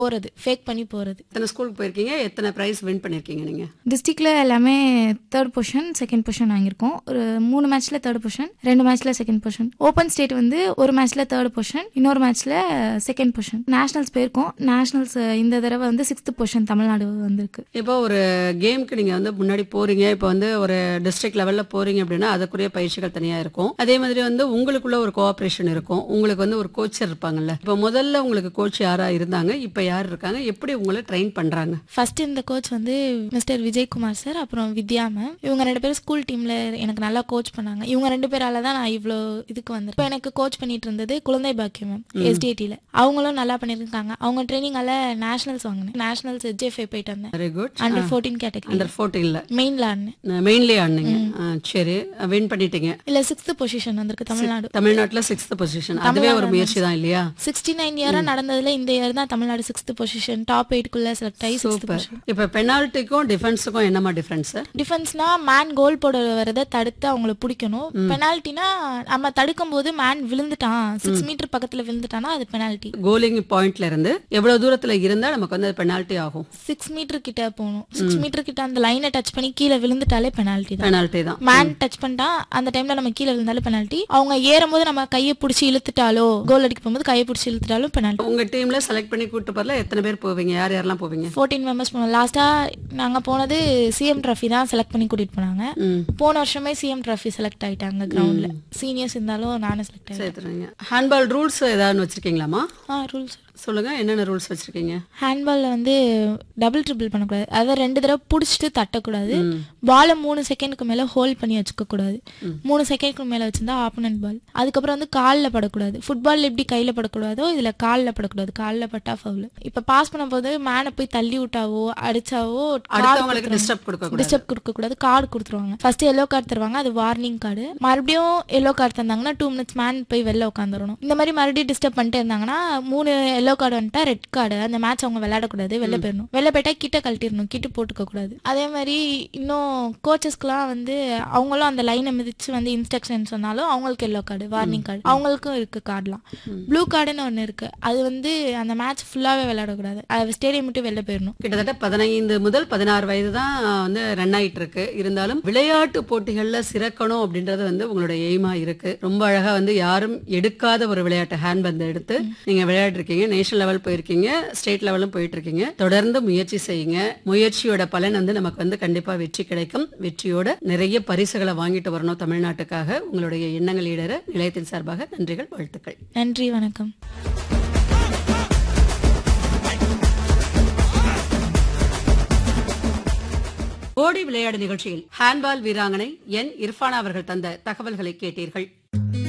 போறது ஃபேக் பண்ணி போறது எத்தனை ஸ்கூலுக்கு போயிருக்கீங்க எத்தனை பிரைஸ் வின் பண்ணிருக்கீங்க நீங்க டிஸ்ட்ரிக்ட்ல எல்லாமே தேர்ட் பொசிஷன் செகண்ட் பொசிஷன் வாங்கியிருக்கோம் ஒரு மூணு மேட்ச்ல தேர்ட் பொசிஷன் ரெண்டு மேட்ச்ல செகண்ட் பொசிஷன் ஓப்பன் ஸ்டேட் வந்து ஒரு மேட்ச்ல தேர்ட் பொசிஷன் இன்னொரு மேட்ச்ல செகண்ட் பொசிஷன் நேஷனல்ஸ் போயிருக்கோம் நேஷனல்ஸ் இந்த தடவை வந்து சிக்ஸ்த் பொசிஷன் தமிழ்நாடு வந்திருக்கு இப்போ ஒரு கேமுக்கு நீங்க வந்து முன்னாடி போறீங்க இப்போ வந்து ஒரு டிஸ்ட்ரிக்ட் லெவல்ல போறீங்க அப்படின்னா அதுக்குரிய பயிற்சிகள் தனியா இருக்கும் அதே மாதிரி வந்து உங்களுக்குள்ள ஒரு கோஆபரேஷன் இருக்கும் உங்களுக்கு வந்து ஒரு கோச்சர் இருப்பாங்கல்ல இப்போ முதல்ல உங்களுக்கு கோச் யாரா இருந்தாங்க இப்போ யார் இருக்காங்க எப்படி உங்களை ட்ரெயின் பண்றாங்க ஃபர்ஸ்ட் இந்த கோச் வந்து மிஸ்டர் விஜயகுமார் சார் அப்புறம் வித்யா மேம் இவங்க ரெண்டு பேரும் ஸ்கூல் டீம்ல எனக்கு நல்லா கோச் பண்ணாங்க இவங்க ரெண்டு பேரால தான் நான் இவ்வளோ இதுக்கு வந்தேன் இப்போ எனக்கு கோச் பண்ணிட்டு இருந்தது குழந்தை பாக்கியம் மேம் எஸ்டிஐடியில் அவங்களும் நல்லா பண்ணியிருக்காங்க அவங்க ட்ரைனிங்கால நேஷனல்ஸ் வாங்கினேன் நேஷனல்ஸ் எஜ்எஃப்ஐ போயிட்டு வந்தேன் very good under fourteen category under ஃபோர்டீன்ல மெயின்ல ஆடினேன் மெயின்லயே ஆடுனீங்க ஆ, சரி வின் பண்ணிட்டீங்க இல்ல சிக்ஸ்த் பொசிஷன் வந்திருக்கு தமிழ்நாடு தமிழ்நாட்டுல சிக்ஸ்த் பொசிஷன் அதுவே ஒரு முயற்சி தான் இல்லையா சிக்ஸ்டி நைன் இயரா நடந்ததுல இந்த இயர் தான் தமிழ்நாடு சிக்ஸ்த் பொசிஷன் டாப் எயிட்குள்ள செலக்ட் ஆகி சிக்ஸ்த் சூப்பர் இப்ப பெனால்ட்டிக்கும் டிஃபென்ஸுக்கும் என்னமா டிஃபரன்ஸ் டிஃபென்ஸ்னா மேன் கோல் போட வரதை தடுத்து அவங்கள பிடிக்கணும் பெனால்ட்டினா நம்ம தடுக்கும் போது மேன் விழுந்துட்டான் சிக்ஸ் மீட்டர் பக்கத்துல விழுந்துட்டானா அது பெனால்ட்டி கோலிங் பாயிண்ட்ல இருந்து எவ்வளவு தூரத்துல இருந்தா நமக்கு வந்து பெனால்ட்டி ஆகும் சிக்ஸ் மீட்டர் கிட்ட போகணும் சிக்ஸ் மீட்டர் கிட்ட அந்த லைனை டச் பண்ணி கீழே விழுந்துட்டாலே பெனால்ட்டி தான் பெனால்ட்டி தான் மேன் டச் பண்ணிட்டா அந்த டைம்ல நம்ம கீழே விழுந்தாலும் பெனால்ட்டி அவங்க ஏறும்போது நம்ம கையை பிடிச்சி இழுத்துட்டாலோ கோல் அடிக்க போகும்போது கையை பிடிச்சி இழுத்துட்டாலும் பெனால்ட்டி உங்க டீம்ல செலக்ட் பண்ணி கூட்டு போறல எத்தனை பேர் போவீங்க யார் யாரெல்லாம் போவீங்க ஃபோர்டீன் மெம்பர்ஸ் போனோம் லாஸ்டா நாங்க போனது சிஎம் ட்ராஃபி தான் செலக்ட் பண்ணி கூட்டிட்டு போனாங்க ம் போன வருஷமே சிஎம் ட்ராஃபி செலக்ட் ஆயிட்டாங்க கிரவுண்ட்ல சீனியர்ஸ் இருந்தாலும் நானும் செலக்ட் ஆயிட்டேன் சேர்த்துறீங்க ஹேண்ட்பால் ரூல்ஸ் ஏதாவது வச்சிருக்கீங்களாமா ஆ ரூல்ஸ் சொல்லுங்க என்னென்ன ரூல்ஸ் வச்சிருக்கீங்க ஹேண்ட்பால்ல வந்து டபுள் ட்ரிபிள் பண்ணக்கூடாது அதாவது ரெண்டு தடவை பிடிச்சிட்டு தட்டக்கூடாது பாலை மூணு செகண்டுக்கு மேல ஹோல்ட் பண்ணி வச்சுக்க கூடாது மூணு செகண்டுக்கு மேல வச்சிருந்தா ஆப்போனன்ட் பால் அதுக்கப்புறம் வந்து காலில் படக்கூடாது ஃபுட்பால் எப்படி கையில படக்கூடாதோ இதுல காலில் படக்கூடாது காலில் பட்டா ஃபவுல் இப்ப பாஸ் பண்ணும்போது மேனை போய் தள்ளி விட்டாவோ அடிச்சாவோ அடுத்தவங்களுக்கு டிஸ்டர்ப் கொடுக்க கூடாது டிஸ்டர்ப் கொடுக்க கூடாது கார்டு கொடுத்துருவாங்க ஃபர்ஸ்ட் எல்லோ கார்டு தருவாங்க அது வார்னிங் கார்டு மறுபடியும் எல்லோ கார்டு தந்தாங்கன்னா டூ மினிட்ஸ் மேன் போய் வெளில உட்காந்துடணும் இந்த மாதிரி மறுபடியும் டிஸ்டர்ப் பண்ணிட்டே இருந்தாங்கன்னா மூணு எல்லோ கார்டு வந்துட்டா ரெட் கார்டு அந்த மேட்ச் அவங்க விளையாடக்கூடாது வெளில போயிடணும் வெளில போயிட்டா கிட்ட கழட்டிடணும் கிட்ட போட்டுக்க கூடாது அதே மாதிரி இன்னும் கோச்சஸ்க்குலாம் வந்து அவங்களும் அந்த லைனை மிதிச்சு வந்து இன்ஸ்ட்ரக்ஷன் சொன்னாலும் அவங்களுக்கு எல்லோ கார்டு வார்னிங் கார்டு அவங்களுக்கும் இருக்கு கார்டுலாம் ப்ளூ கார்டுன்னு ஒன்று இருக்கு அது வந்து அந்த மேட்ச் ஃபுல்லாவே விளையாடக்கூடாது அது ஸ்டேடியம் விட்டு வெளில போயிடணும் கிட்டத்தட்ட பதினைந்து முதல் பதினாறு வயது தான் வந்து ரன் ஆயிட்டு இருக்கு இருந்தாலும் விளையாட்டு போட்டிகள்ல சிறக்கணும் அப்படின்றது வந்து உங்களோட எய்மா இருக்கு ரொம்ப அழகா வந்து யாரும் எடுக்காத ஒரு விளையாட்டு ஹேண்ட் பந்தை எடுத்து நீங்க விளையாடிருக்கீங்க நேஷனல் லெவல் போயிருக்கீங்க ஸ்டேட் லெவலும் போயிட்டு இருக்கீங்க தொடர்ந்து முயற்சி செய்யுங்க முயற்சியோட பலன் வந்து நமக்கு வந்து கண்டிப்பா வெற்றி கிடைக்கும் வெற்றியோட நிறைய பரிசுகளை வாங்கிட்டு வரணும் தமிழ்நாட்டுக்காக உங்களுடைய எண்ணங்கள் ஈடற நிலையத்தின் சார்பாக நன்றிகள் வாழ்த்துக்கள் நன்றி வணக்கம் ஓடி விளையாடு நிகழ்ச்சியில் ஹேண்ட்பால் வீராங்கனை என் இர்ஃபானா அவர்கள் தந்த தகவல்களை கேட்டீர்கள்